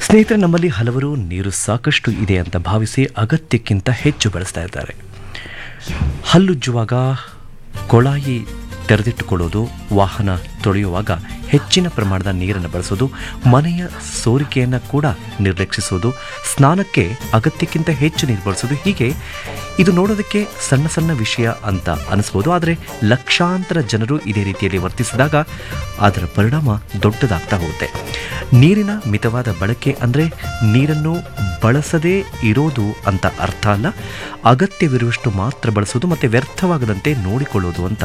ಸ್ನೇಹಿತರೆ ನಮ್ಮಲ್ಲಿ ಹಲವರು ನೀರು ಸಾಕಷ್ಟು ಇದೆ ಅಂತ ಭಾವಿಸಿ ಅಗತ್ಯಕ್ಕಿಂತ ಹೆಚ್ಚು ಬಳಸ್ತಾ ಇದ್ದಾರೆ ಹಲ್ಲುಜ್ಜುವಾಗ ಕೊಳಾಯಿ ತೆರೆದಿಟ್ಟುಕೊಳ್ಳೋದು ವಾಹನ ತೊಳೆಯುವಾಗ ಹೆಚ್ಚಿನ ಪ್ರಮಾಣದ ನೀರನ್ನು ಬಳಸೋದು ಮನೆಯ ಸೋರಿಕೆಯನ್ನು ಕೂಡ ನಿರ್ಲಕ್ಷಿಸೋದು ಸ್ನಾನಕ್ಕೆ ಅಗತ್ಯಕ್ಕಿಂತ ಹೆಚ್ಚು ನೀರು ಬಳಸೋದು ಹೀಗೆ ಇದು ನೋಡೋದಕ್ಕೆ ಸಣ್ಣ ಸಣ್ಣ ವಿಷಯ ಅಂತ ಅನಿಸ್ಬೋದು ಆದರೆ ಲಕ್ಷಾಂತರ ಜನರು ಇದೇ ರೀತಿಯಲ್ಲಿ ವರ್ತಿಸಿದಾಗ ಅದರ ಪರಿಣಾಮ ದೊಡ್ಡದಾಗ್ತಾ ಹೋಗುತ್ತೆ ನೀರಿನ ಮಿತವಾದ ಬಳಕೆ ಅಂದರೆ ನೀರನ್ನು ಬಳಸದೇ ಇರೋದು ಅಂತ ಅರ್ಥ ಅಲ್ಲ ಅಗತ್ಯವಿರುವಷ್ಟು ಮಾತ್ರ ಬಳಸೋದು ಮತ್ತು ವ್ಯರ್ಥವಾಗದಂತೆ ನೋಡಿಕೊಳ್ಳೋದು ಅಂತ